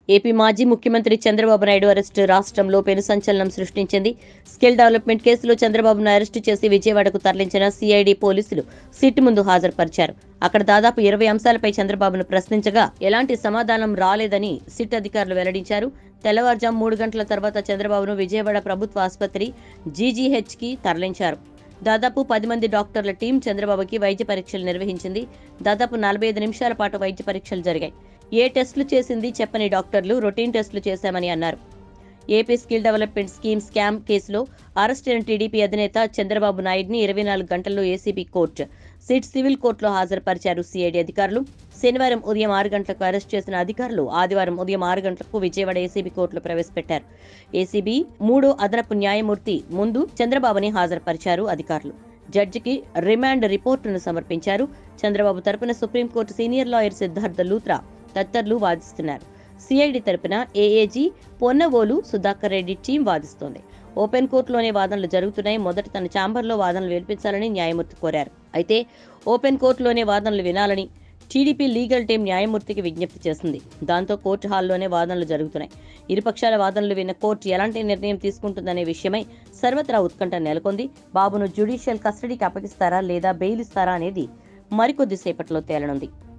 AP మాజీ ముఖ్యమంత్రి Chandrababu Naidu arrest రాష్ట్రంలో పెను సంచలనం సృష్టించింది స్కిల్ డెవలప్మెంట్ కేసులో చంద్రబాబును అరెస్టు చేసి విజయవాడకు తరలించిన సిఐడి పోలీసులు సిట్ ముందు హాజరుపరిచారు అక్కడ దాదాపు ఇరవై అంశాలపై చంద్రబాబును ప్రశ్నించగా ఎలాంటి సమాధానం రాలేదని సిట్ అధికారులు వెల్లడించారు తెల్లవారుజాము మూడు గంటల తర్వాత చంద్రబాబును విజయవాడ ప్రభుత్వ ఆసుపత్రి జీజీహెచ్ కి తరలించారు దాదాపు పది మంది డాక్టర్ల టీం చంద్రబాబుకి వైద్య పరీక్షలు నిర్వహించింది దాదాపు నలభై ఐదు నిమిషాల పాటు వైద్య పరీక్షలు జరిగాయి ఏ టెస్టులు చేసింది చెప్పని డాక్టర్లు రొటీన్ టెస్టులు చేశామని అన్నారు AP skill development scheme scam కేసులో అరెస్ట్ అయిన టీడీపీ అధినేత చంద్రబాబు నాయుడిని ఇరవై నాలుగు గంటల్లో ఏసీబీ కోర్టు సిట్ సివిల్ కోర్టులో హాజరుపరిచారు సిఐడి అధికారులు శనివారం ఉదయం ఆరు గంటలకు అరెస్ట్ చేసిన అధికారులు ఆదివారం ఉదయం ఆరు గంటలకు విజయవాడ ఏసీబీ కోర్టులో ప్రవేశపెట్టారు ఏసీబీ మూడో అదనపు న్యాయమూర్తి ముందు చంద్రబాబుని హాజరుపరిచారు అధికారులు జడ్జికి రిమాండ్ రిపోర్టును సమర్పించారు చంద్రబాబు తరపున supreme court senior lawyer Siddhartha Luthra తదితరులు వాదిస్తున్నారు సిఐడి తరపున ఏఏజీ పొన్నవోలు సుధాకర్ రెడ్డి టీం వాదిస్తోంది ఓపెన్ కోర్టులోనే వాదనలు జరుగుతున్నాయి మొదట తన ఛాంబర్లో వాదనలు వినిపించాలని న్యాయమూర్తి కోరారు అయితే ఓపెన్ కోర్టులోనే వాదనలు వినాలని టీడీపీ లీగల్ టీం న్యాయమూర్తికి విజ్ఞప్తి చేసింది దాంతో కోర్టు హాల్లోనే వాదనలు జరుగుతున్నాయి ఇరుపక్షాల వాదనలు విన్న కోర్టు ఎలాంటి నిర్ణయం తీసుకుంటుందనే విషయమై సర్వత్రా ఉత్కంఠ నెలకొంది బాబును జ్యుడిషియల్ కస్టడీకి అప్పగిస్తారా లేదా బెయిల్ ఇస్తారా అనేది మరికొద్ది సేపట్లో తేలనుంది